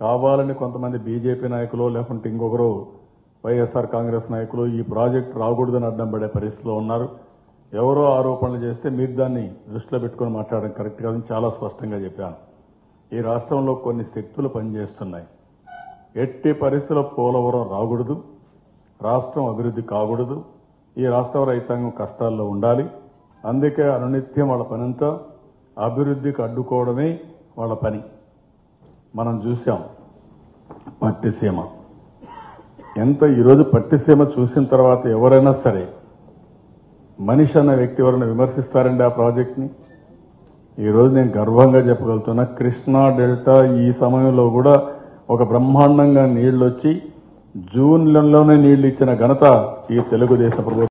కావాలని కొంతమంది బీజేపీ నాయకులు లేకుంటే ఇంకొకరు వైఎస్ఆర్ కాంగ్రెస్ నాయకులు ఈ ప్రాజెక్ట్ రాకూడదని అడ్డం పడే పరిస్థితిలో ఉన్నారు ఎవరో ఆరోపణలు చేస్తే మీరు దాన్ని దృష్టిలో పెట్టుకొని మాట్లాడడం కరెక్ట్ కాదని చాలా స్పష్టంగా చెప్పాను ఈ రాష్ట్రంలో కొన్ని శక్తులు పనిచేస్తున్నాయి ఎట్టి పరిస్థితుల్లో పోలవరం రాకూడదు రాష్ట్రం అభివృద్ధి కాకూడదు ఈ రాష్ట్ర రైతాంగం కష్టాల్లో ఉండాలి అందుకే అనునిత్యం వాళ్ళ పనంతా అభివృద్ధికి అడ్డుకోవడమే వాళ్ళ పని మనం చూసాం పట్టిసీమ ఎంత ఈరోజు పట్టిసీమ చూసిన తర్వాత ఎవరైనా సరే మనిషి అన్న వ్యక్తి ఎవరైనా విమర్శిస్తారండి ఆ ప్రాజెక్ట్ని ఈరోజు నేను గర్వంగా చెప్పగలుగుతున్నా కృష్ణా డెల్టా ఈ సమయంలో కూడా ఒక బ్రహ్మాండంగా నీళ్లు వచ్చి జూన్ నెలలోనే నీళ్లు ఇచ్చిన ఘనత ఈ తెలుగుదేశం ప్రభుత్వం